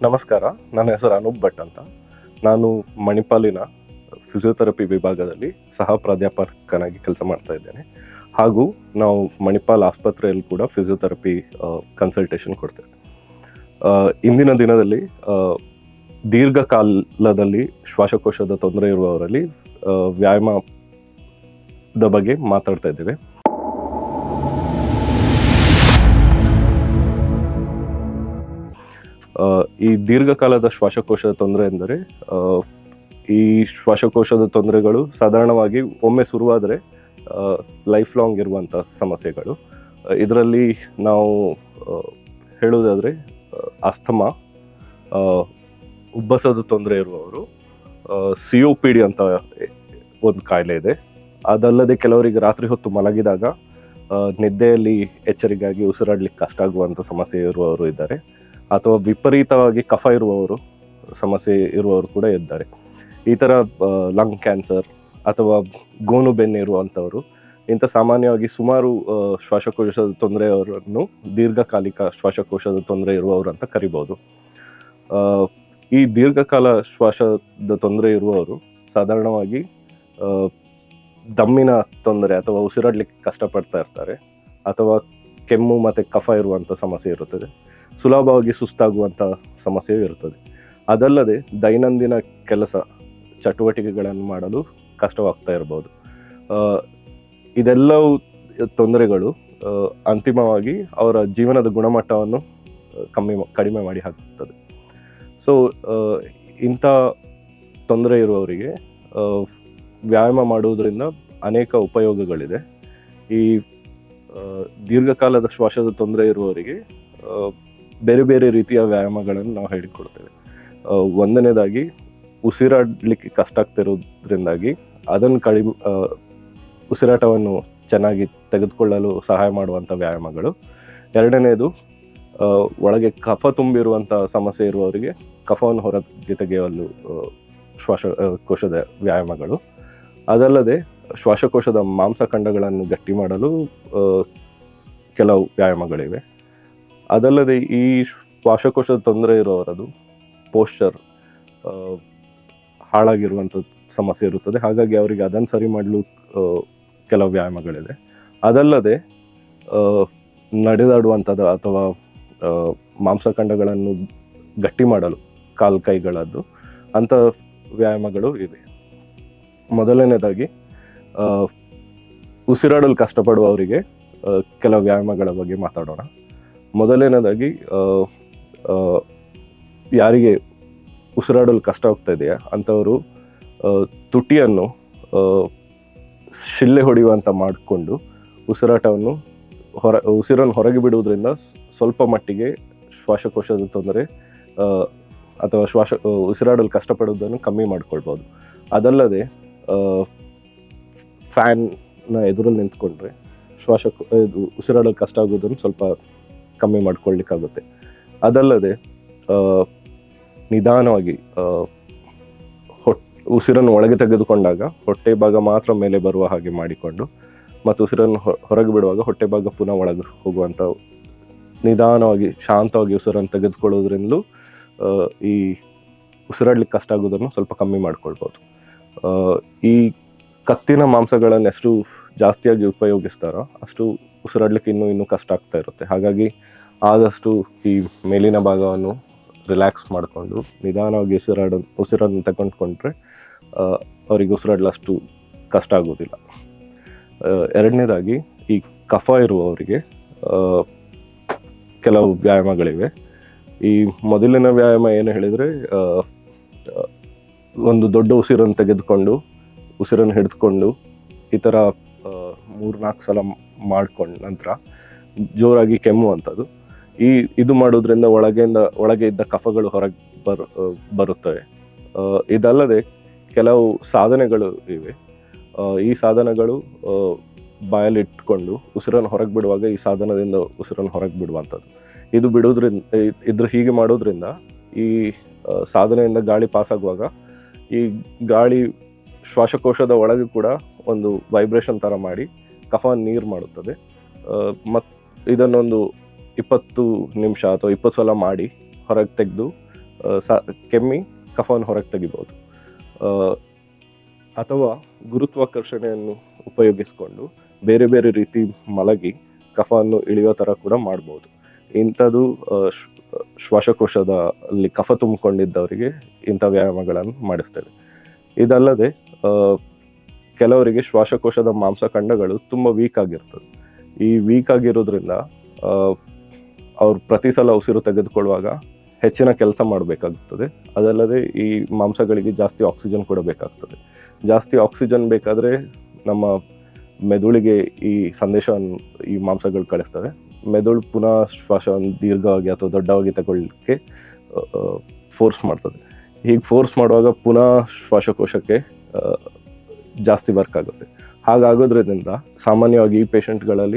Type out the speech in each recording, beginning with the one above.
ನಮಸ್ಕಾರ ನನ್ನ ಹೆಸರು ಅನೂಪ್ ಭಟ್ ಅಂತ ನಾನು ಮಣಿಪಾಲಿನ ಫಿಸಿಯೋಥೆರಪಿ ವಿಭಾಗದಲ್ಲಿ ಸಹ ಪ್ರಾಧ್ಯಾಪಕನಾಗಿ ಕೆಲಸ ಮಾಡ್ತಾ ಇದ್ದೇನೆ ಹಾಗೂ ನಾವು ಮಣಿಪಾಲ್ ಆಸ್ಪತ್ರೆಯಲ್ಲಿ ಕೂಡ ಫಿಸಿಯೋಥೆರಪಿ ಕನ್ಸಲ್ಟೇಷನ್ ಕೊಡ್ತೇವೆ ಆ, ಇಂದಿನ ದಿನದಲ್ಲಿ ಆ, ದೀರ್ಘಕಾಲದಲ್ಲಿ ಶ್ವಾಸಕೋಶದ ತೊಂದರೆ ಇರುವವರಲ್ಲಿ ಆ, ವ್ಯಾಯಾಮದ ಬಗ್ಗೆ ಮಾತಾಡ್ತಾ ಇದ್ದೇವೆ ಆ, ಈ ದೀರ್ಘಕಾಲದ ಶ್ವಾಸಕೋಶದ ತೊಂದರೆ ಎಂದರೆ ಆ, ಈ ಶ್ವಾಸಕೋಶದ ತೊಂದರೆಗಳು ಸಾಧಾರಣವಾಗಿ ಒಮ್ಮೆ ಶುರುವಾದರೆ ಲೈಫ್ ಲಾಂಗ್ ಇರುವಂಥ ಸಮಸ್ಯೆಗಳು ಇದರಲ್ಲಿ ನಾವು ಆ, ಹೇಳುವುದಾದರೆ ಅಸ್ತಮಾ ಆ, ಉಬ್ಬಸದ ತೊಂದರೆ ಇರುವವರು ಸಿ ಒ ಪಿ ಡಿ ಅಂತ ಒಂದು ಕಾಯಿಲೆ ಇದೆ ಅದಲ್ಲದೆ ಕೆಲವರಿಗೆ ರಾತ್ರಿ ಹೊತ್ತು ಮಲಗಿದಾಗ ಆ, ನಿದ್ದೆಯಲ್ಲಿ ಎಚ್ಚರಿಕೆಯಾಗಿ ಉಸಿರಾಡ್ಲಿಕ್ಕೆ ಕಷ್ಟ ಆಗುವಂಥ ಸಮಸ್ಯೆ ಇರುವವರು ಇದ್ದಾರೆ ಅಥವಾ ವಿಪರೀತವಾಗಿ ಕಫ ಇರುವವರು ಸಮಸ್ಯೆ ಇರುವವರು ಕೂಡ ಇದ್ದಾರೆ ಈ ಥರ ಲಂಗ್ ಕ್ಯಾನ್ಸರ್ ಅಥವಾ ಗೋನು ಬೆನ್ನು ಇರುವಂಥವರು ಇಂಥ ಸಾಮಾನ್ಯವಾಗಿ ಸುಮಾರು ಆ, ಶ್ವಾಸಕೋಶದ ತೊಂದರೆಯವರನ್ನು ದೀರ್ಘಕಾಲಿಕ ಶ್ವಾಸಕೋಶದ ತೊಂದರೆ ಇರುವವರು ಅಂತ ಕರಿಬೋದು ಆ, ಈ ದೀರ್ಘಕಾಲ ಶ್ವಾಸದ ತೊಂದರೆ ಇರುವವರು ಸಾಧಾರಣವಾಗಿ ಆ, ದಮ್ಮಿನ ತೊಂದರೆ ಅಥವಾ ಉಸಿರಾಡ್ಲಿಕ್ಕೆ ಕಷ್ಟಪಡ್ತಾ ಇರ್ತಾರೆ ಅಥವಾ ಕೆಮ್ಮು ಮತ್ತು ಕಫ ಇರುವಂಥ ಸಮಸ್ಯೆ ಇರುತ್ತದೆ ಸುಲಭವಾಗಿ ಸುಸ್ತಾಗುವಂಥ ಸಮಸ್ಯೆಯೂ ಇರುತ್ತದೆ ಅದಲ್ಲದೆ ದೈನಂದಿನ ಕೆಲಸ ಚಟುವಟಿಕೆಗಳನ್ನು ಮಾಡಲು ಕಷ್ಟವಾಗ್ತಾ ಇರ್ಬೋದು ಆ, ಇದೆಲ್ಲವೂ ತೊಂದರೆಗಳು ಆ, ಅಂತಿಮವಾಗಿ ಅವರ ಜೀವನದ ಗುಣಮಟ್ಟವನ್ನು ಆ, ಕಮ್ಮಿ ಮಾ- ಕಡಿಮೆ ಮಾಡಿ ಹಾಕುತ್ತದೆ ಸೊ ಇಂಥ ತೊಂದರೆ ಇರುವವರಿಗೆ ಆ, ವ್ಯಾಯಾಮ ಮಾಡುವುದರಿಂದ ಅನೇಕ ಉಪಯೋಗಗಳಿದೆ ಈ ಆ, ದೀರ್ಘಕಾಲದ ಶ್ವಾಸದ ತೊಂದರೆ ಇರುವವರಿಗೆ ಆ, ಬೇರೆ ಬೇರೆ ರೀತಿಯ ವ್ಯಾಯಾಮಗಳನ್ನು ನಾವು ಹೇಳಿಕೊಡ್ತೇವೆ ಆ, ಒಂದನೇದಾಗಿ ಉಸಿರಾಡಲಿಕ್ಕೆ ಕಷ್ಟ ಆಗ್ತಿರೋದ್ರಿಂದಾಗಿ ಅದನ್ನು ಕಡಿಮೆ ಆ, ಉಸಿರಾಟವನ್ನು ಚೆನ್ನಾಗಿ ತೆಗೆದುಕೊಳ್ಳಲು ಸಹಾಯ ಮಾಡುವಂಥ ವ್ಯಾಯಾಮಗಳು ಎರಡನೇದು ಆ, ಒಳಗೆ ಕಫ ತುಂಬಿರುವಂಥ ಸಮಸ್ಯೆ ಇರುವವರಿಗೆ ಕಫವನ್ನು ಹೊರಗೆ ತೆಗೆಯಲು ಆ, ಶ್ವಾಸ ಆ, ಕೋಶದ ವ್ಯಾಯಾಮಗಳು ಅದಲ್ಲದೆ ಶ್ವಾಸಕೋಶದ ಮಾಂಸಖಂಡಗಳನ್ನು ಗಟ್ಟಿ ಮಾಡಲು ಆ, ಕೆಲವು ವ್ಯಾಯಾಮಗಳಿವೆ ಅದಲ್ಲದೆ ಈ ಶ್ವಾಸಕೋಶದ ತೊಂದರೆ ಇರೋರದು ಪೋಶ್ಚರ್ ಹಾಳಾಗಿರುವಂಥ ಸಮಸ್ಯೆ ಇರುತ್ತದೆ ಹಾಗಾಗಿ ಅವರಿಗೆ ಅದನ್ನು ಸರಿ ಮಾಡಲು ಆ, ಕೆಲವು ವ್ಯಾಯಾಮಗಳಿದೆ ಅದಲ್ಲದೆ ಆ, ನಡೆದಾಡುವಂಥದ್ದು ಅಥವಾ ಆ, ಮಾಂಸಖಂಡಗಳನ್ನು ಗಟ್ಟಿ ಮಾಡಲು ಕಾಲು ಕೈಗಳದ್ದು ಅಂಥ ವ್ಯಾಯಾಮಗಳು ಇವೆ ಮೊದಲನೇದಾಗಿ ಆ, ಉಸಿರಾಡಲು ಕಷ್ಟಪಡುವವರಿಗೆ ಆ, ಕೆಲವು ವ್ಯಾಯಾಮಗಳ ಬಗ್ಗೆ ಮಾತಾಡೋಣ ಮೊದಲನೇದಾಗಿ ಆ, ಆ, ಯಾರಿಗೆ ಉಸಿರಾಡಲು ಕಷ್ಟ ಆಗ್ತಾ ಇದೆಯಾ ಅಂಥವರು ಆ, ತುಟಿಯನ್ನು ಆ, ಶಿಳ್ಳೆ ಹೊಡೆಯುವಂಥ ಮಾಡಿಕೊಂಡು ಉಸಿರಾಟವನ್ನು ಹೊರ ಉಸಿರನ್ನು ಹೊರಗೆ ಬಿಡುವುದರಿಂದ ಸ್- ಸ್ವಲ್ಪ ಮಟ್ಟಿಗೆ ಶ್ವಾಸಕೋಶದ ತೊಂದರೆ ಆ, ಅಥವಾ ಶ್ವಾಸ ಆ, ಉಸಿರಾಡಲು ಕಷ್ಟಪಡುವುದನ್ನು ಕಮ್ಮಿ ಮಾಡ್ಕೊಳ್ಬೋದು ಅದಲ್ಲದೆ ಫ್ಯಾನ್ನ ಎದುರಲ್ಲಿ ನಿಂತ್ಕೊಂಡ್ರೆ ಶ್ವಾಸ ಇದು ಉಸಿರಾಡಲು ಕಷ್ಟ ಆಗೋದನ್ನು ಸ್ವಲ್ಪ ಕಮ್ಮಿ ಮಾಡ್ಕೊಳ್ಳಿಕ್ಕಾಗುತ್ತೆ ಅದಲ್ಲದೆ ಆ, ನಿಧಾನವಾಗಿ ಆ, ಹೊಟ್ ಉಸಿರನ್ನು ಒಳಗೆ ತೆಗೆದುಕೊಂಡಾಗ ಹೊಟ್ಟೆ ಭಾಗ ಮಾತ್ರ ಮೇಲೆ ಬರುವ ಹಾಗೆ ಮಾಡಿಕೊಂಡು ಮತ್ತು ಉಸಿರನ್ನು ಹೊ- ಹೊರಗೆ ಬಿಡುವಾಗ ಹೊಟ್ಟೆ ಭಾಗ ಪುನಃ ಒಳಗೆ ಹೋಗುವಂಥ ನಿಧಾನವಾಗಿ ಶಾಂತವಾಗಿ ಉಸಿರನ್ನು ತೆಗೆದುಕೊಳ್ಳೋದ್ರಿಂದಲೂ ಆ, ಈ ಉಸಿರಾಡ್ಲಿಕ್ಕೆ ಕಷ್ಟ ಆಗೋದನ್ನು ಸ್ವಲ್ಪ ಕಮ್ಮಿ ಮಾಡ್ಕೊಳ್ಬೋದು ಆ, ಈ ಕತ್ತಿನ ಮಾಂಸಗಳನ್ನು ಎಷ್ಟು ಜಾಸ್ತಿಯಾಗಿ ಉಪಯೋಗಿಸ್ತಾರೋ ಅಷ್ಟು ಉಸಿರಾಡ್ಲಿಕ್ಕೆ ಇನ್ನೂ ಇನ್ನೂ ಕಷ್ಟ ಆಗ್ತಾ ಇರುತ್ತೆ ಹಾಗಾಗಿ ಆದಷ್ಟು ಈ ಮೇಲಿನ ಭಾಗವನ್ನು ರಿಲ್ಯಾಕ್ಸ್ ಮಾಡಿಕೊಂಡು ನಿಧಾನವಾಗಿ ಉಸಿರಾಡ ಉಸಿರನ್ನು ತಗೊಂಡ್ಕೊಂಡ್ರೆ ಆ, ಅವರಿಗೆ ಉಸಿರಾಡಲು ಅಷ್ಟು ಕಷ್ಟ ಆಗೋದಿಲ್ಲ ಆ, ಎರಡನೇದಾಗಿ ಈ ಕಫ ಇರುವವರಿಗೆ ಆ, ಕೆಲವು ವ್ಯಾಯಾಮಗಳಿವೆ ಈ ಮೊದಲಿನ ವ್ಯಾಯಾಮ ಏನು ಹೇಳಿದರೆ ಒಂದು ದೊಡ್ಡ ಉಸಿರನ್ನು ತೆಗೆದುಕೊಂಡು ಉಸಿರನ್ನು ಹಿಡಿದುಕೊಂಡು ಈ ಥರ ಮೂರು ನಾಲ್ಕು ಸಲ ಮಾಡ್ಕೊಂಡು ನಂತರ ಜೋರಾಗಿ ಕೆಮ್ಮುವಂಥದ್ದು ಈ ಇದು ಮಾಡೋದ್ರಿಂದ ಒಳಗಿಂದ ಒಳಗೆ ಇದ್ದ ಕಫಗಳು ಹೊರಗೆ ಬರು ಆ, ಬರುತ್ತವೆ ಆ, ಇದಲ್ಲದೆ ಕೆಲವು ಸಾಧನೆಗಳು ಇವೆ ಆ, ಈ ಸಾಧನಗಳು ಆ, ಬಾಯಲ್ಲಿ ಇಟ್ಕೊಂಡು ಉಸಿರನ್ನು ಹೊರಗೆ ಬಿಡುವಾಗ ಈ ಸಾಧನದಿಂದ ಉಸಿರನ್ನು ಹೊರಗೆ ಬಿಡುವಂಥದ್ದು ಇದು ಬಿಡೋದ್ರಿಂದ ಇ- ಇದ್ರ ಹೀಗೆ ಮಾಡೋದ್ರಿಂದ ಈ ಆ, ಸಾಧನೆಯಿಂದ ಗಾಳಿ ಪಾಸ್ ಆಗುವಾಗ ಈ ಗಾಳಿ ಶ್ವಾಸಕೋಶದ ಒಳಗೆ ಕೂಡ ಒಂದು ವೈಬ್ರೇಷನ್ ಥರ ಮಾಡಿ ಕಫ ನೀರು ಮಾಡುತ್ತದೆ ಮತ್ತು ಇದನ್ನೊಂದು ಇಪ್ಪತ್ತು ನಿಮಿಷ ಅಥವಾ ಇಪ್ಪತ್ತು ಸಲ ಮಾಡಿ ಹೊರಗೆ ತೆಗೆದು ಆ, ಸ ಕೆಮ್ಮಿ ಕಫವನ್ನು ಹೊರಗೆ ತೆಗಿಬೋದು ಆ, ಅಥವಾ ಗುರುತ್ವಾಕರ್ಷಣೆಯನ್ನು ಉಪಯೋಗಿಸಿಕೊಂಡು ಬೇರೆ ಬೇರೆ ರೀತಿ ಮಲಗಿ ಕಫವನ್ನು ಇಳಿಯೋ ಥರ ಕೂಡ ಮಾಡ್ಬೋದು ಇಂಥದ್ದು ಆ, ಶ್ವ- ಶ್ವಾಸಕೋಶದ ಅಲ್ಲಿ ಕಫ ತುಂಬಿಕೊಂಡಿದ್ದವರಿಗೆ ಇಂಥ ವ್ಯಾಯಾಮಗಳನ್ನು ಮಾಡಿಸ್ತೇವೆ ಇದಲ್ಲದೆ ಆ, ಕೆಲವರಿಗೆ ಶ್ವಾಸಕೋಶದ ಮಾಂಸಖಂಡಗಳು ತುಂಬ ವೀಕ್ ಆಗಿರ್ತದೆ ಈ ವೀಕ್ ಆಗಿರೋದ್ರಿಂದ ಆ, ಅವ್ರು ಪ್ರತಿ ಸಲ ಉಸಿರು ತೆಗೆದುಕೊಳ್ಳುವಾಗ ಹೆಚ್ಚಿನ ಕೆಲಸ ಮಾಡಬೇಕಾಗುತ್ತದೆ ಅದಲ್ಲದೆ ಈ ಮಾಂಸಗಳಿಗೆ ಜಾಸ್ತಿ ಆಕ್ಸಿಜನ್ ಕೂಡ ಬೇಕಾಗ್ತದೆ ಜಾಸ್ತಿ ಆಕ್ಸಿಜನ್ ಬೇಕಾದರೆ ನಮ್ಮ ಮೆದುಳಿಗೆ ಈ ಸಂದೇಶವನ್ನು ಈ ಮಾಂಸಗಳು ಕಳಿಸ್ತವೆ ಮೆದುಳು ಪುನಃ ಶ್ವಾಸವನ್ನು ದೀರ್ಘವಾಗಿ ಅಥವಾ ದೊಡ್ಡವಾಗಿ ತಗೊಳ್ಳಿಕ್ಕೆ ಫೋರ್ಸ್ ಮಾಡ್ತದೆ ಹೀಗೆ ಫೋರ್ಸ್ ಮಾಡುವಾಗ ಪುನಃ ಶ್ವಾಸಕೋಶಕ್ಕೆ ಆ, ಜಾಸ್ತಿ ವರ್ಕ್ ಆಗುತ್ತೆ ಹಾಗಾಗೋದ್ರಿಂದ ಸಾಮಾನ್ಯವಾಗಿ ಈ ಪೇಷಂಟ್ಗಳಲ್ಲಿ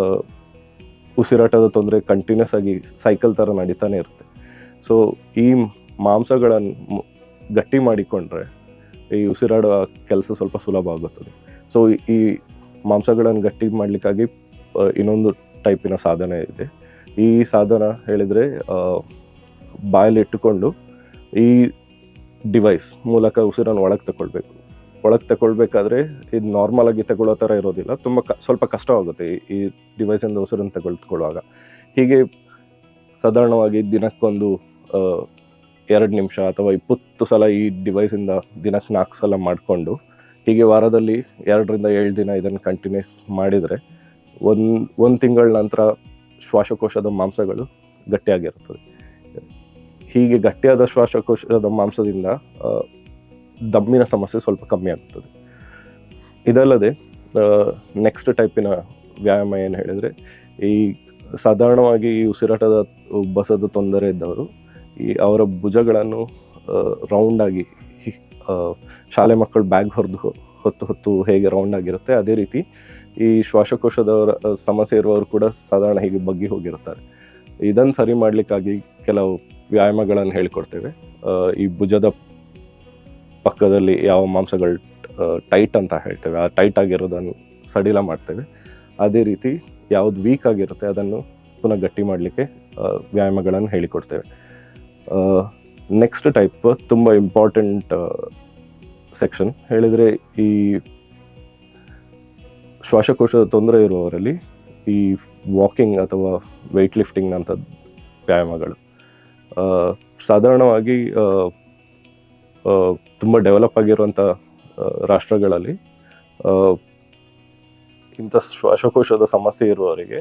ಉಸಿರಾಟದ ತೊಂದರೆ ಕಂಟಿನ್ಯೂಸ್ ಆಗಿ ಸೈಕಲ್ ಥರ ನಡೀತಾನೆ ಇರುತ್ತೆ ಸೊ ಈ ಮಾಂಸಗಳನ್ನು ಮು- ಗಟ್ಟಿ ಮಾಡಿಕೊಂಡ್ರೆ ಈ ಉಸಿರಾಡುವ ಕೆಲಸ ಸ್ವಲ್ಪ ಸುಲಭ ಆಗುತ್ತದೆ ಸೊ ಈ ಮಾಂಸಗಳನ್ನು ಗಟ್ಟಿ ಮಾಡಲಿಕ್ಕಾಗಿ ಇನ್ನೊಂದು ಟೈಪಿನ ಸಾಧನ ಇದೆ ಈ ಸಾಧನ ಹೇಳಿದರೆ ಬಾಯಲ್ಲಿ ಇಟ್ಟುಕೊಂಡು ಈ ಡಿವೈಸ್ ಮೂಲಕ ಉಸಿರನ್ನು ಒಳಗೆ ತಗೊಳ್ಬೇಕು ಒಳಗೆ ತಗೊಳ್ಬೇಕಾದ್ರೆ ಇದು ನಾರ್ಮಲ್ ಆಗಿ ತಗೊಳ್ಳೋ ಥರ ಇರೋದಿಲ್ಲ ತುಂಬ ಕ ಸ್ವಲ್ಪ ಕಷ್ಟವಾಗುತ್ತೆ ಈ- ಈ ಡಿವೈಸಿಂದ ಉಸಿರನ್ನು ತಗೊಳ್ಕೊಳ್ಳುವಾಗ ಹೀಗೆ ಸಾಧಾರಣವಾಗಿ ದಿನಕ್ಕೊಂದು ಎರಡು ನಿಮಿಷ ಅಥವಾ ಇಪ್ಪತ್ತು ಸಲ ಈ ಡಿವೈಸಿಂದ ದಿನಕ್ಕೆ ನಾಲ್ಕು ಸಲ ಮಾಡಿಕೊಂಡು ಹೀಗೆ ವಾರದಲ್ಲಿ ಎರಡರಿಂದ ಏಳು ದಿನ ಇದನ್ನು ಕಂಟಿನ್ಯೂಸ್ ಮಾಡಿದರೆ ಒಂದು ಒಂದು ತಿಂಗಳ ನಂತರ ಶ್ವಾಸಕೋಶದ ಮಾಂಸಗಳು ಗಟ್ಟಿಯಾಗಿರುತ್ತದೆ ಹೀಗೆ ಗಟ್ಟಿಯಾದ ಶ್ವಾಸಕೋಶದ ಮಾಂಸದಿಂದ ಆ, ದಮ್ಮಿನ ಸಮಸ್ಯೆ ಸ್ವಲ್ಪ ಕಮ್ಮಿ ಆಗ್ತದೆ ಇದಲ್ಲದೆ ನೆಕ್ಸ್ಟ್ ಟೈಪಿನ ವ್ಯಾಯಾಮ ಏನು ಹೇಳಿದರೆ ಈ ಸಾಧಾರಣವಾಗಿ ಈ ಉಸಿರಾಟದ ಬಸದ ತೊಂದರೆ ಇದ್ದವರು ಈ ಅವರ ಭುಜಗಳನ್ನು ರೌಂಡಾಗಿ ಶಾಲೆ ಮಕ್ಕಳು ಬ್ಯಾಗ್ ಹೊರದು ಹೊತ್ತು ಹೊತ್ತು ಹೇಗೆ ರೌಂಡ್ ಆಗಿರುತ್ತೆ ಅದೇ ರೀತಿ ಈ ಶ್ವಾಸಕೋಶದವರ ಆ, ಸಮಸ್ಯೆ ಇರುವವರು ಕೂಡ ಸಾಧಾರಣ ಹೀಗೆ ಬಗ್ಗಿ ಹೋಗಿರುತ್ತಾರೆ ಇದನ್ನು ಸರಿ ಮಾಡಲಿಕ್ಕಾಗಿ ಕೆಲವು ವ್ಯಾಯಾಮಗಳನ್ನು ಹೇಳಿಕೊಡ್ತೇವೆ ಆ, ಈ ಭುಜದ ಪಕ್ಕದಲ್ಲಿ ಯಾವ ಮಾಂಸಗಳು ಟೈಟ್ ಅಂತ ಹೇಳ್ತೇವೆ ಆ ಟೈಟ್ ಆಗಿರೋದನ್ನು ಸಡಿಲ ಮಾಡ್ತೇವೆ ಅದೇ ರೀತಿ ಯಾವ್ದು ವೀಕ್ ಆಗಿರುತ್ತೆ ಅದನ್ನು ಪುನಃ ಗಟ್ಟಿ ಮಾಡಲಿಕ್ಕೆ ವ್ಯಾಯಾಮಗಳನ್ನು ಹೇಳಿಕೊಡ್ತೇವೆ ನೆಕ್ಸ್ಟ್ ಟೈಪ್ ತುಂಬ ಇಂಪಾರ್ಟೆಂಟ್ ಸೆಕ್ಷನ್ ಹೇಳಿದರೆ ಈ ಶ್ವಾಸಕೋಶದ ತೊಂದರೆ ಇರುವವರಲ್ಲಿ ಈ ವಾಕಿಂಗ್ ಅಥವಾ ವೆಯ್ಟ್ ಲಿಫ್ಟಿಂಗ್ನಂಥ ವ್ಯಾಯಾಮಗಳು ಆ, ಸಾಧಾರಣವಾಗಿ ತುಂಬ ಡೆವಲಪ್ ಆಗಿರುವಂಥ ಆ, ರಾಷ್ಟ್ರಗಳಲ್ಲಿ ಆ, ಇಂಥ ಶ್ವಾಸಕೋಶದ ಸಮಸ್ಯೆ ಇರುವವರಿಗೆ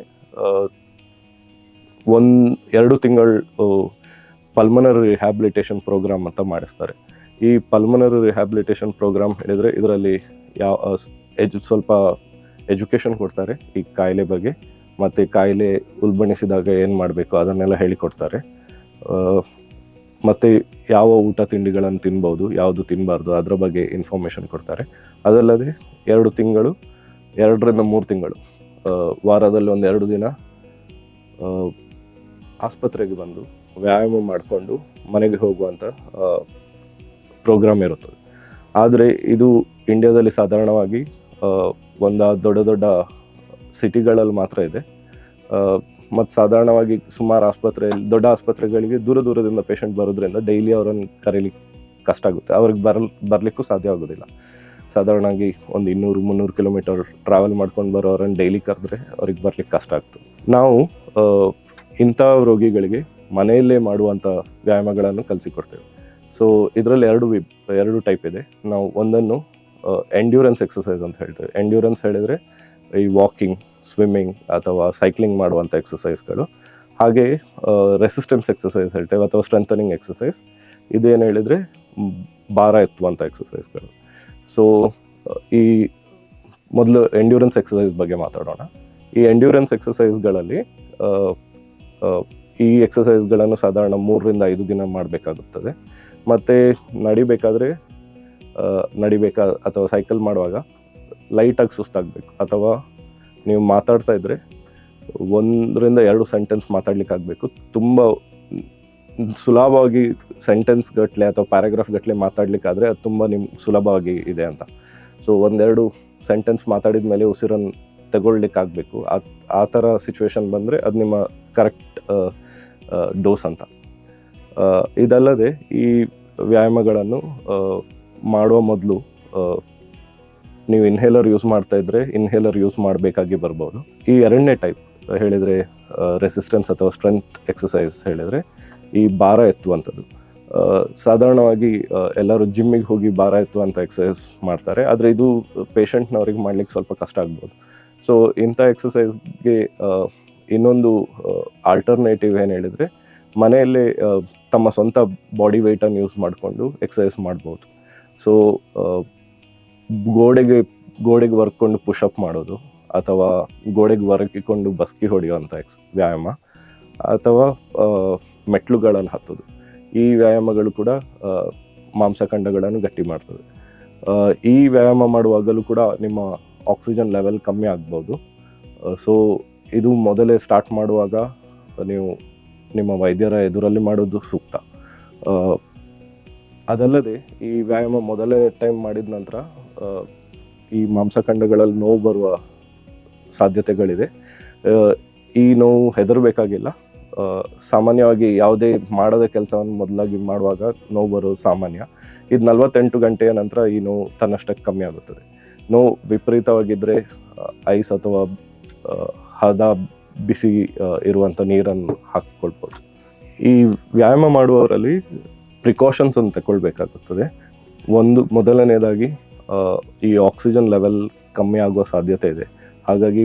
ಒಂದು ಎರಡು ತಿಂಗಳು ಪಲ್ಮನರಿ ರಿಹ್ಯಾಬಿಲಿಟೇಷನ್ ಪ್ರೋಗ್ರಾಮ್ ಅಂತ ಮಾಡಿಸ್ತಾರೆ ಈ ಪಲ್ಮನರಿ ರಿಹ್ಯಾಬಿಲಿಟೇಷನ್ ಪ್ರೋಗ್ರಾಮ್ ಹೇಳಿದರೆ ಇದರಲ್ಲಿ ಯಾವ ಆ, ಸ್- ಎಜು ಸ್ವಲ್ಪ ಎಜುಕೇಷನ್ ಕೊಡ್ತಾರೆ ಈ ಕಾಯಿಲೆ ಬಗ್ಗೆ ಮತ್ತು ಕಾಯಿಲೆ ಉಲ್ಬಣಿಸಿದಾಗ ಏನು ಮಾಡಬೇಕು ಅದನ್ನೆಲ್ಲ ಹೇಳಿಕೊಡ್ತಾರೆ ಆ, ಮತ್ತು ಯಾವ ಊಟ ತಿಂಡಿಗಳನ್ನು ತಿನ್ಬೋದು ಯಾವುದು ತಿನ್ನಬಾರ್ದು ಅದರ ಬಗ್ಗೆ ಇನ್ಫಾರ್ಮೇಷನ್ ಕೊಡ್ತಾರೆ ಅದಲ್ಲದೆ ಎರಡು ತಿಂಗಳು ಎರಡರಿಂದ ಮೂರು ತಿಂಗಳು ಆ, ವಾರದಲ್ಲಿ ಒಂದು ಎರಡು ದಿನ ಆ, ಆಸ್ಪತ್ರೆಗೆ ಬಂದು ವ್ಯಾಯಾಮ ಮಾಡಿಕೊಂಡು ಮನೆಗೆ ಹೋಗುವಂಥ ಪ್ರೋಗ್ರಾಮ್ ಇರುತ್ತದೆ ಆದರೆ ಇದು ಇಂಡಿಯಾದಲ್ಲಿ ಸಾಧಾರಣವಾಗಿ ಆ, ಒಂದು ದೊಡ್ಡ ದೊಡ್ಡ ಸಿಟಿಗಳಲ್ಲಿ ಮಾತ್ರ ಇದೆ ಮತ್ತು ಸಾಧಾರಣವಾಗಿ ಸುಮಾರು ಆಸ್ಪತ್ರೆಯಲ್ಲಿ ದೊಡ್ಡ ಆಸ್ಪತ್ರೆಗಳಿಗೆ ದೂರ ದೂರದಿಂದ ಪೇಷಂಟ್ ಬರೋದ್ರಿಂದ ಡೈಲಿ ಅವರನ್ನು ಕರೀಲಿಕ್ಕೆ ಕಷ್ಟ ಆಗುತ್ತೆ ಅವ್ರಿಗೆ ಬರಲ್ ಬರಲಿಕ್ಕೂ ಸಾಧ್ಯ ಆಗೋದಿಲ್ಲ ಸಾಧಾರಣವಾಗಿ ಒಂದು ಇನ್ನೂರು ಮುನ್ನೂರು ಕಿಲೋಮೀಟರ್ ಟ್ರಾವೆಲ್ ಮಾಡ್ಕೊಂಡು ಬರೋರನ್ನು ಡೈಲಿ ಕರೆದ್ರೆ ಅವ್ರಿಗೆ ಬರ್ಲಿಕ್ಕೆ ಕಷ್ಟ ಆಗ್ತದೆ ನಾವು ಆ, ಇಂಥ ರೋಗಿಗಳಿಗೆ ಮನೆಯಲ್ಲೇ ಮಾಡುವಂಥ ವ್ಯಾಯಾಮಗಳನ್ನು ಕಲಿಸಿಕೊಡ್ತೇವೆ ಸೊ ಇದರಲ್ಲಿ ಎರಡು ವಿ ಎರಡು ಟೈಪ್ ಇದೆ ನಾವು ಒಂದನ್ನು ಎಂಡ್ಯೂರೆನ್ಸ್ ಎಕ್ಸಸೈಸ್ ಅಂತ ಹೇಳ್ತೇವೆ ಎಂಡ್ಯೂರೆನ್ಸ್ ಹೇಳಿದರೆ ಈ ವಾಕಿಂಗ್ ಸ್ವಿಮ್ಮಿಂಗ್ ಅಥವಾ ಸೈಕ್ಲಿಂಗ್ ಮಾಡುವಂಥ ಎಕ್ಸಸೈಸ್ಗಳು ಹಾಗೆ ರೆಸಿಸ್ಟೆನ್ಸ್ ಎಕ್ಸಸೈಸ್ ಹೇಳ್ತೇವೆ ಅಥವಾ ಸ್ಟ್ರೆಂಥನಿಂಗ್ ಎಕ್ಸಸೈಸ್ ಇದೇನು ಹೇಳಿದರೆ ಮ್, ಭಾರ ಎತ್ತುವಂಥ ಎಕ್ಸಸೈಸ್ಗಳು ಸೊ ಈ ಮೊದಲು ಎಂಡ್ಯೂರೆನ್ಸ್ ಎಕ್ಸಸೈಸ್ ಬಗ್ಗೆ ಮಾತಾಡೋಣ ಈ ಎಂಡ್ಯೂರೆನ್ಸ್ ಎಕ್ಸಸೈಸ್ಗಳಲ್ಲಿ ಆ, ಆ, ಈ ಎಕ್ಸಸೈಸ್ಗಳನ್ನು ಸಾಧಾರಣ ಮೂರರಿಂದ ಐದು ದಿನ ಮಾಡಬೇಕಾಗುತ್ತದೆ ಮತ್ತು ನಡಿಬೇಕಾದ್ರೆ ಆ, ನಡಿಬೇಕಾ ಅಥವಾ ಸೈಕಲ್ ಮಾಡುವಾಗ ಲೈಟಾಗಿ ಸುಸ್ತಾಗಬೇಕು ಅಥವಾ ನೀವು ಮಾತಾಡ್ತಾ ಇದ್ದರೆ ಒಂದರಿಂದ ಎರಡು ಸೆಂಟೆನ್ಸ್ ಮಾತಾಡ್ಲಿಕ್ಕಾಗಬೇಕು ತುಂಬ ಸುಲಭವಾಗಿ ಸೆಂಟೆನ್ಸ್ ಗಟ್ಟಲೆ ಅಥವಾ ಪ್ಯಾರಾಗ್ರಾಫ್ ಗಟ್ಟಲೆ ಮಾತಾಡ್ಲಿಕ್ಕಾದ್ರೆ ಅದು ತುಂಬ ನಿಮ್ ಸುಲಭವಾಗಿ ಇದೆ ಅಂತ ಸೊ ಒಂದೆರಡು ಸೆಂಟೆನ್ಸ್ ಮಾತಾಡಿದ ಮೇಲೆ ಉಸಿರನ್ನು ತಗೊಳ್ಲಿಕ್ಕಾಗಬೇಕು ಆ ಆ ಥರ ಸಿಚುವೇಶನ್ ಬಂದರೆ ಅದು ನಿಮ್ಮ ಕರೆಕ್ಟ್ ಡೋಸ್ ಅಂತ ಆ, ಇದಲ್ಲದೆ ಈ ವ್ಯಾಯಾಮಗಳನ್ನು ಆ, ಮಾಡುವ ಮೊದಲು ನೀವು ಇನ್ಹೇಲರ್ ಯೂಸ್ ಮಾಡ್ತಾ ಇದ್ರೆ ಇನ್ಹೇಲರ್ ಯೂಸ್ ಮಾಡಬೇಕಾಗಿ ಬರ್ಬೋದು ಈ ಎರಡನೇ ಟೈಪ್ ಹೇಳಿದರೆ ರೆಸಿಸ್ಟೆನ್ಸ್ ಅಥವಾ ಸ್ಟ್ರೆಂತ್ ಎಕ್ಸಸೈಸ್ ಹೇಳಿದರೆ ಈ ಭಾರ ಎತ್ತುವಂಥದ್ದು ಆ, ಸಾಧಾರಣವಾಗಿ ಆ, ಎಲ್ಲರೂ ಜಿಮ್ಮಿಗೆ ಹೋಗಿ ಭಾರ ಎತ್ತುವಂಥ ಎಕ್ಸಸೈಸ್ ಮಾಡ್ತಾರೆ ಆದರೆ ಇದು ಪೇಷಂಟ್ನವ್ರಿಗೆ ಮಾಡ್ಲಿಕ್ಕೆ ಸ್ವಲ್ಪ ಕಷ್ಟ ಆಗ್ಬೋದು ಸೊ ಇಂಥ ಎಕ್ಸಸೈಸ್ಗೆ ಇನ್ನೊಂದು ಆಲ್ಟರ್ನೇಟಿವ್ ಏನು ಹೇಳಿದರೆ ಮನೆಯಲ್ಲೇ ಆ, ತಮ್ಮ ಸ್ವಂತ ಬಾಡಿ ವೆಯ್ಟನ್ನು ಯೂಸ್ ಮಾಡಿಕೊಂಡು ಎಕ್ಸಸೈಸ್ ಮಾಡ್ಬೋದು ಸೊ ಗೋಡೆಗೆ ಗೋಡೆಗೆ ವರ್ಕೊಂಡು ಪುಷಪ್ ಮಾಡೋದು ಅಥವಾ ಗೋಡೆಗೆ ವರ್ಕಿಕೊಂಡು ಬಸ್ಕಿ ಹೊಡೆಯುವಂಥ ಎಕ್ಸ್ ವ್ಯಾಯಾಮ ಅಥವಾ ಆ, ಮೆಟ್ಲುಗಳನ್ನು ಹತ್ತೋದು ಈ ವ್ಯಾಯಾಮಗಳು ಕೂಡ ಆ, ಮಾಂಸಖಂಡಗಳನ್ನು ಗಟ್ಟಿ ಮಾಡ್ತದೆ ಆ, ಈ ವ್ಯಾಯಾಮ ಮಾಡುವಾಗಲೂ ಕೂಡ ನಿಮ್ಮ ಆಕ್ಸಿಜನ್ ಲೆವೆಲ್ ಕಮ್ಮಿ ಆಗ್ಬೋದು ಸೊ ಇದು ಮೊದಲೇ ಸ್ಟಾರ್ಟ್ ಮಾಡುವಾಗ ನೀವು ನಿಮ್ಮ ವೈದ್ಯರ ಎದುರಲ್ಲಿ ಮಾಡೋದು ಸೂಕ್ತ ಆ, ಅದಲ್ಲದೆ ಈ ವ್ಯಾಯಾಮ ಮೊದಲನೇ ಟೈಮ್ ಮಾಡಿದ ನಂತರ ಆ, ಈ ಮಾಂಸಖಂಡಗಳಲ್ಲಿ ನೋವು ಬರುವ ಸಾಧ್ಯತೆಗಳಿದೆ ಆ, ಈ ನೋವು ಹೆದರಬೇಕಾಗಿಲ್ಲ ಆ, ಸಾಮಾನ್ಯವಾಗಿ ಯಾವುದೇ ಮಾಡದ ಕೆಲಸವನ್ನು ಮೊದಲಾಗಿ ಮಾಡುವಾಗ ನೋವು ಬರೋದು ಸಾಮಾನ್ಯ ಇದು ನಲವತ್ತೆಂಟು ಗಂಟೆಯ ನಂತರ ಈ ನೋವು ತನ್ನಷ್ಟಕ್ಕೆ ಕಮ್ಮಿ ಆಗುತ್ತದೆ ನೋವು ವಿಪರೀತವಾಗಿದ್ದರೆ ಐಸ್ ಅಥವಾ ಆ, ಹದ ಬಿಸಿ ಆ, ಇರುವಂಥ ನೀರನ್ನು ಹಾಕಿಕೊಳ್ಬೋದು ಈ ವ್ಯಾಯಾಮ ಮಾಡುವವರಲ್ಲಿ ಪ್ರಿಕಾಷನ್ಸ್ ಅನ್ನು ತಗೊಳ್ಬೇಕಾಗುತ್ತದೆ ಒಂದು ಮೊದಲನೇದಾಗಿ ಆ, ಈ ಆಕ್ಸಿಜನ್ ಲೆವೆಲ್ ಕಮ್ಮಿ ಆಗುವ ಸಾಧ್ಯತೆ ಇದೆ ಹಾಗಾಗಿ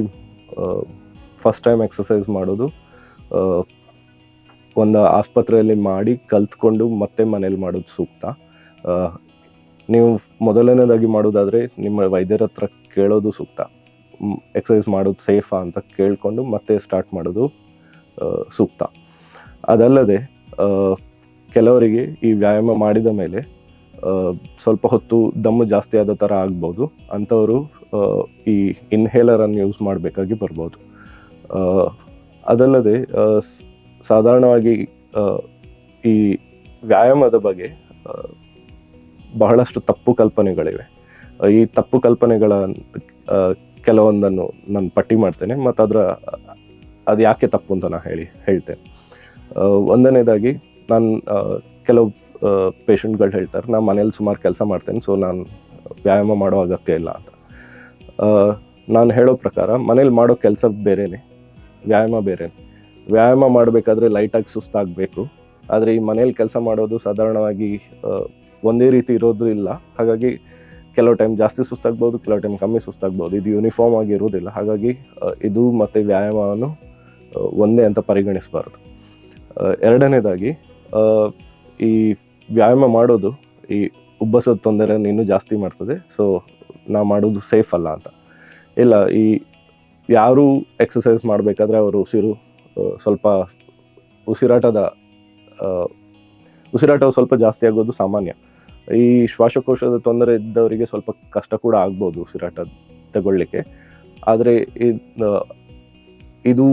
ಫಸ್ಟ್ ಟೈಮ್ ಎಕ್ಸಸೈಸ್ ಮಾಡೋದು ಆ, ಒಂದು ಆಸ್ಪತ್ರೆಯಲ್ಲಿ ಮಾಡಿ ಕಲ್ತ್ಕೊಂಡು ಮತ್ತೆ ಮನೇಲಿ ಮಾಡೋದು ಸೂಕ್ತ ಆ, ನೀವು ಮೊದಲನೇದಾಗಿ ಮಾಡೋದಾದರೆ ನಿಮ್ಮ ವೈದ್ಯರ ಹತ್ರ ಕೇಳೋದು ಸೂಕ್ತ ಎಕ್ಸಸೈಸ್ ಮಾಡೋದು ಸೇಫಾ ಅಂತ ಕೇಳಿಕೊಂಡು ಮತ್ತೆ ಸ್ಟಾರ್ಟ್ ಮಾಡೋದು ಆ, ಸೂಕ್ತ ಅದಲ್ಲದೆ ಆ, ಕೆಲವರಿಗೆ ಈ ವ್ಯಾಯಾಮ ಮಾಡಿದ ಮೇಲೆ ಆ, ಸ್ವಲ್ಪ ಹೊತ್ತು ದಮ್ಮು ಜಾಸ್ತಿ ಆದ ಥರ ಆಗ್ಬೋದು ಅಂಥವರು ಆ, ಈ ಇನ್ಹೇಲರನ್ನು ಯೂಸ್ ಮಾಡಬೇಕಾಗಿ ಬರ್ಬೋದು ಆ, ಅದಲ್ಲದೆ ಆ, ಸ್- ಸಾಧಾರಣವಾಗಿ ಆ, ಈ ವ್ಯಾಯಾಮದ ಬಗ್ಗೆ ಆ, ಬಹಳಷ್ಟು ತಪ್ಪು ಕಲ್ಪನೆಗಳಿವೆ ಆ, ಈ ತಪ್ಪು ಕಲ್ಪನೆಗಳ ಆ, ಕೆಲವೊಂದನ್ನು ನಾನು ಪಟ್ಟಿ ಮಾಡ್ತೇನೆ ಮತ್ತು ಅದರ ಅದು ಯಾಕೆ ತಪ್ಪು ಅಂತ ನಾನು ಹೇಳಿ ಹೇಳ್ತೇನೆ ಆ, ಒಂದನೇದಾಗಿ ನಾನು ಆ, ಕೆಲವು ಪೇಷಂಟ್ಗಳು ಹೇಳ್ತಾರೆ ನಾನು ಮನೇಲಿ ಸುಮಾರು ಕೆಲಸ ಮಾಡ್ತೇನೆ ಸೊ ನಾನು ವ್ಯಾಯಾಮ ಮಾಡೋ ಅಗತ್ಯ ಇಲ್ಲ ಅಂತ ಆ, ನಾನು ಹೇಳೋ ಪ್ರಕಾರ ಮನೇಲಿ ಮಾಡೋ ಕೆಲಸ ಬೇರೆನೆ ವ್ಯಾಯಾಮ ಬೇರೆನೆ ವ್ಯಾಯಾಮ ಮಾಡಬೇಕಾದ್ರೆ ಲೈಟಾಗಿ ಸುಸ್ತಾಗಬೇಕು ಆದರೆ ಈ ಮನೇಲಿ ಕೆಲಸ ಮಾಡೋದು ಸಾಧಾರಣವಾಗಿ ಆ, ಒಂದೇ ರೀತಿ ಇರೋದು ಇಲ್ಲ ಹಾಗಾಗಿ ಕೆಲವು ಟೈಮ್ ಜಾಸ್ತಿ ಸುಸ್ತಾಗ್ಬೋದು ಕೆಲವು ಟೈಮ್ ಕಮ್ಮಿ ಸುಸ್ತಾಗ್ಬೋದು ಇದು ಯೂನಿಫಾರ್ಮ್ ಆಗಿ ಇರೋದಿಲ್ಲ ಹಾಗಾಗಿ ಆ, ಇದು ಮತ್ತು ವ್ಯಾಯಾಮವನ್ನು ಆ, ಒಂದೇ ಅಂತ ಪರಿಗಣಿಸಬಾರ್ದು ಆ, ಎರಡನೇದಾಗಿ ಆ, ಈ ವ್ಯಾಯಾಮ ಮಾಡೋದು ಈ ಉಬ್ಬಸದ ತೊಂದರೆಯನ್ನು ಇನ್ನೂ ಜಾಸ್ತಿ ಮಾಡ್ತದೆ ಸೊ ನಾ ಮಾಡೋದು ಸೇಫ್ ಅಲ್ಲ ಅಂತ ಇಲ್ಲ ಈ ಯಾರು ಎಕ್ಸಸೈಸ್ ಮಾಡಬೇಕಾದ್ರೆ ಅವರು ಉಸಿರು ಆ, ಸ್ವಲ್ಪ ಉಸಿರಾಟದ ಆ, ಉಸಿರಾಟವು ಸ್ವಲ್ಪ ಜಾಸ್ತಿ ಆಗೋದು ಸಾಮಾನ್ಯ ಈ ಶ್ವಾಸಕೋಶದ ತೊಂದರೆ ಇದ್ದವರಿಗೆ ಸ್ವಲ್ಪ ಕಷ್ಟ ಕೂಡ ಆಗ್ಬೋದು ಉಸಿರಾಟ ತಗೊಳ್ಳಿಕ್ಕೆ ಆದರೆ ಇದ್- ಆ, ಇದು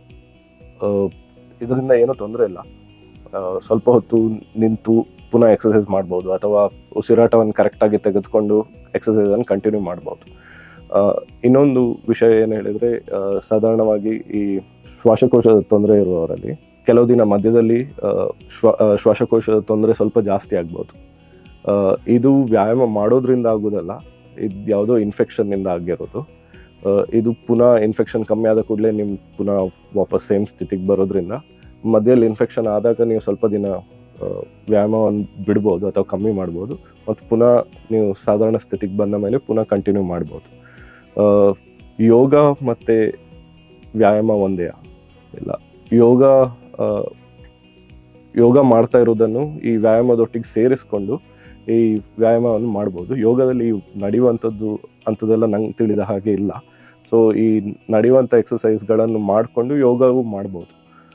ಇದರಿಂದ ಏನೂ ತೊಂದರೆ ಇಲ್ಲ ಆ, ಸ್ವಲ್ಪ ಹೊತ್ತು ನಿಂತು ಪುನಃ ಎಕ್ಸಸೈಸ್ ಮಾಡ್ಬೋದು ಅಥವಾ ಉಸಿರಾಟವನ್ನು ಕರೆಕ್ಟಾಗಿ ತೆಗೆದುಕೊಂಡು ಎಕ್ಸಸೈಸನ್ನು ಕಂಟಿನ್ಯೂ ಮಾಡ್ಬೋದು ಆ, ಇನ್ನೊಂದು ವಿಷಯ ಏನು ಹೇಳಿದರೆ ಸಾಧಾರಣವಾಗಿ ಈ ಶ್ವಾಸಕೋಶದ ತೊಂದರೆ ಇರುವವರಲ್ಲಿ ಕೆಲವು ದಿನ ಮಧ್ಯದಲ್ಲಿ ಆ, ಶ್ವ ಆ, ಶ್ವಾಸಕೋಶದ ತೊಂದರೆ ಸ್ವಲ್ಪ ಜಾಸ್ತಿ ಆಗ್ಬೋದು ಆ, ಇದು ವ್ಯಾಯಾಮ ಮಾಡೋದ್ರಿಂದ ಆಗೋದಲ್ಲ ಇದು ಯಾವುದೋ ಇನ್ಫೆಕ್ಷನ್ನಿಂದ ಆಗಿರೋದು ಆ, ಇದು ಪುನಃ ಇನ್ಫೆಕ್ಷನ್ ಕಮ್ಮಿ ಆದ ಕೂಡಲೇ ನಿಮ್ಮ ಪುನಃ ವಾಪಸ್ ಸೇಮ್ ಸ್ಥಿತಿಗೆ ಬರೋದ್ರಿಂದ ಮಧ್ಯದಲ್ಲಿ ಇನ್ಫೆಕ್ಷನ್ ಆದಾಗ ನೀವು ಸ್ವಲ್ಪ ದಿನ ಆ, ವ್ಯಾಯಾಮವನ್ನು ಬಿಡ್ಬೋದು ಅಥವಾ ಕಮ್ಮಿ ಮಾಡ್ಬೋದು ಮತ್ತು ಪುನಃ ನೀವು ಸಾಧಾರಣ ಸ್ಥಿತಿಗೆ ಬಂದ ಮೇಲೆ ಪುನಃ ಕಂಟಿನ್ಯೂ ಮಾಡ್ಬೋದು ಆ, ಯೋಗ ಮತ್ತು ವ್ಯಾಯಾಮ ಒಂದೇ ಇಲ್ಲ ಯೋಗ ಆ, ಯೋಗ ಮಾಡ್ತಾ ಇರೋದನ್ನು ಈ ವ್ಯಾಯಾಮದೊಟ್ಟಿಗೆ ಸೇರಿಸ್ಕೊಂಡು ಈ ವ್ಯಾಯಾಮವನ್ನು ಮಾಡ್ಬೋದು ಯೋಗದಲ್ಲಿ ಈ ನಡೆಯುವಂಥದ್ದು ಅಂಥದ್ದೆಲ್ಲ ನಂಗೆ ತಿಳಿದ ಹಾಗೆ ಇಲ್ಲ ಸೊ ಈ ನಡೆಯುವಂಥ ಎಕ್ಸಸೈಸ್ಗಳನ್ನು ಮಾಡಿಕೊಂಡು ಯೋಗವೂ ಮಾಡ್ಬೋದು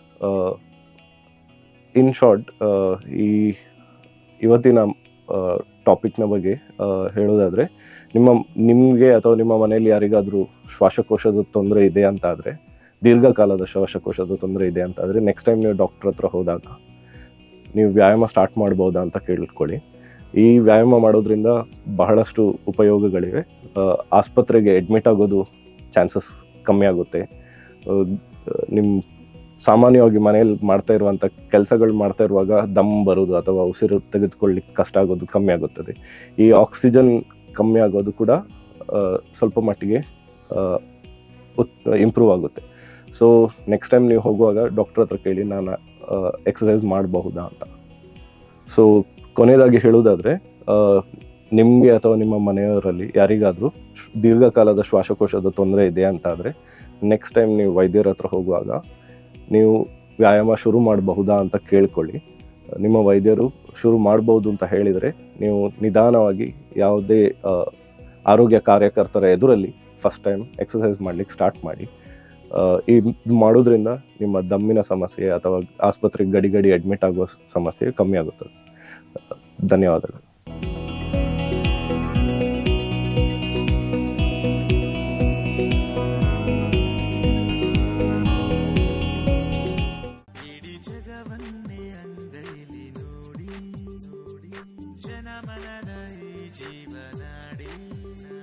ಇನ್ ಶಾರ್ಟ್ ಈ ಇವತ್ತಿನ ಟಾಪಿಕ್ನ ಬಗ್ಗೆ ಆ, ಹೇಳೋದಾದರೆ ನಿಮ್ಮ ನಿಮಗೆ ಅಥವಾ ನಿಮ್ಮ ಮನೆಯಲ್ಲಿ ಯಾರಿಗಾದರೂ ಶ್ವಾಸಕೋಶದ ತೊಂದರೆ ಇದೆ ಅಂತ ಆದರೆ ದೀರ್ಘಕಾಲದ ಶ್ವಾಸಕೋಶದ ತೊಂದರೆ ಇದೆ ಅಂತ ಆದರೆ ನೆಕ್ಸ್ಟ್ ಟೈಮ್ ನೀವು ಡಾಕ್ಟ್ರ್ ಹತ್ರ ಹೋದಾಗ ನೀವು ವ್ಯಾಯಾಮ ಸ್ಟಾರ್ಟ್ ಮಾಡ್ಬೋದಾ ಅಂತ ಕೇಳ್ಕೊಳ್ಳಿ ಈ ವ್ಯಾಯಾಮ ಮಾಡೋದ್ರಿಂದ ಬಹಳಷ್ಟು ಉಪಯೋಗಗಳಿವೆ ಆ, ಆಸ್ಪತ್ರೆಗೆ ಅಡ್ಮಿಟ್ ಆಗೋದು ಚಾನ್ಸಸ್ ಕಮ್ಮಿ ಆಗುತ್ತೆ ನಿಮ್ಮ ಸಾಮಾನ್ಯವಾಗಿ ಮನೆಯಲ್ಲಿ ಮಾಡ್ತಾ ಇರುವಂಥ ಕೆಲಸಗಳು ಮಾಡ್ತಾ ಇರುವಾಗ ದಮ್ ಬರೋದು ಅಥವಾ ಉಸಿರು ತೆಗೆದುಕೊಳ್ಳಿಕ್ಕೆ ಕಷ್ಟ ಆಗೋದು ಕಮ್ಮಿ ಆಗುತ್ತದೆ ಈ ಆಕ್ಸಿಜನ್ ಕಮ್ಮಿ ಆಗೋದು ಕೂಡ ಆ, ಸ್ವಲ್ಪ ಮಟ್ಟಿಗೆ ಇಂಪ್ರೂವ್ ಆಗುತ್ತೆ ಸೊ ನೆಕ್ಸ್ಟ್ ಟೈಮ್ ನೀವು ಹೋಗುವಾಗ ಡಾಕ್ಟರ್ ಹತ್ರ ಕೇಳಿ ನಾನು ಎಕ್ಸಸೈಸ್ ಮಾಡಬಹುದಾ ಅಂತ ಸೊ ಕೊನೆಯದಾಗಿ ಹೇಳುವುದಾದರೆ ನಿಮಗೆ ಅಥವಾ ನಿಮ್ಮ ಮನೆಯವರಲ್ಲಿ ಯಾರಿಗಾದರೂ ದೀರ್ಘಕಾಲದ ಶ್ವಾಸಕೋಶದ ತೊಂದರೆ ಇದೆ ಅಂತ ಆದರೆ ನೆಕ್ಸ್ಟ್ ಟೈಮ್ ನೀವು ವೈದ್ಯರ ಹತ್ರ ಹೋಗುವಾಗ ನೀವು ವ್ಯಾಯಾಮ ಶುರು ಮಾಡಬಹುದಾ ಅಂತ ಕೇಳ್ಕೊಳ್ಳಿ ನಿಮ್ಮ ವೈದ್ಯರು ಶುರು ಮಾಡ್ಬೋದು ಅಂತ ಹೇಳಿದರೆ ನೀವು ನಿಧಾನವಾಗಿ ಯಾವುದೇ ಆ, ಆರೋಗ್ಯ ಕಾರ್ಯಕರ್ತರ ಎದುರಲ್ಲಿ ಫಸ್ಟ್ ಟೈಮ್ ಎಕ್ಸಸೈಸ್ ಮಾಡ್ಲಿಕ್ಕೆ ಸ್ಟಾರ್ಟ್ ಮಾಡಿ ಆ, ಈ ಇದ್ ಮಾಡೋದ್ರಿಂದ ನಿಮ್ಮ ದಮ್ಮಿನ ಸಮಸ್ಯೆ ಅಥವಾ ಆಸ್ಪತ್ರೆಗೆ ಗಡಿ ಗಡಿ ಅಡ್ಮಿಟ್ ಆಗೋ ಸಮಸ್ಯೆ ಕಮ್ಮಿ ಆಗುತ್ತದೆ ಆ, ಧನ್ಯವಾದಗಳು ಇಡೀ ಜಗವನ್ನೇ ಅಂಗೈಲಿ ನೋಡಿ ನೋಡಿ ಜನಮನದ ಈ ಜೀವನಾಡಿ